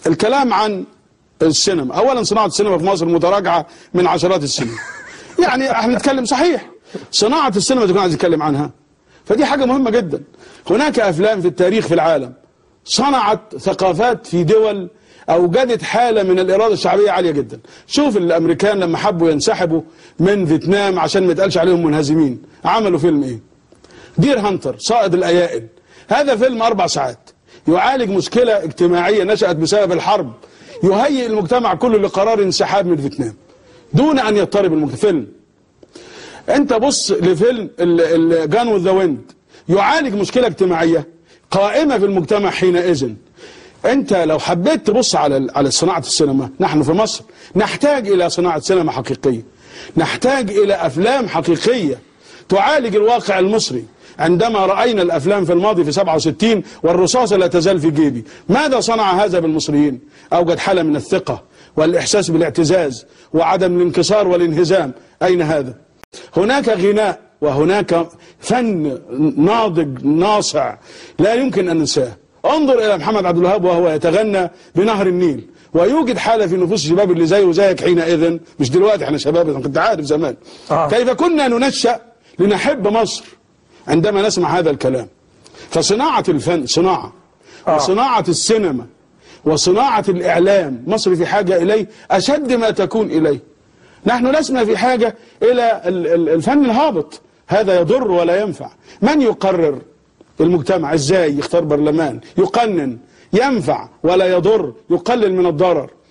الكلام عن السينما اولا صناعه السينما في مصر متراجعه من عشرات السنين يعني احنا نتكلم صحيح صناعه السينما تكون عايز نتكلم عنها فدي حاجه مهمه جدا هناك افلام في التاريخ في العالم صنعت ثقافات في دول اوجدت حاله من الاراده الشعبيه عاليه جدا شوف الامريكان لما حبوا ينسحبوا من فيتنام عشان ما يتقالش عليهم منهزمين عملوا فيلم ايه دير هانتر صائد الايائل هذا فيلم اربع ساعات يعالج مشكله اجتماعيه نشات بسبب الحرب يهيئ المجتمع كله لقرار انسحاب من فيتنام دون ان يضطرب المجتمع فيلم انت بص لفيلم جان وذ ذا ويند يعالج مشكله اجتماعيه قائمه في المجتمع حينئذ انت لو حبيت تبص على على صناعه السينما نحن في مصر نحتاج الى صناعه سينما حقيقيه نحتاج الى افلام حقيقيه تعالج الواقع المصري عندما راينا الافلام في الماضي في 67 والرصاصه لا تزال في جيبي ماذا صنع هذا بالمصريين اوجد حاله من الثقه والاحساس بالاعتزاز وعدم الانكسار والانهزام اين هذا هناك غناء وهناك فن ناضج ناصع لا يمكن ان ننساه انظر الى محمد عبد الوهاب وهو يتغنى بنهر النيل ويوجد حاله في نفوس الشباب اللي زيه وزيك حينئذ مش دلوقتي احنا شباب انا كنت عارف زمان آه. كيف كنا ننشا لنحب مصر عندما نسمع هذا الكلام فصناعه الفن صناعه آه. وصناعه السينما وصناعه الاعلام مصر في حاجه اليه اشد ما تكون اليه نحن لسنا في حاجه الى ال- ال- الفن الهابط هذا يضر ولا ينفع من يقرر المجتمع ازاي يختار برلمان يقنن ينفع ولا يضر يقلل من الضرر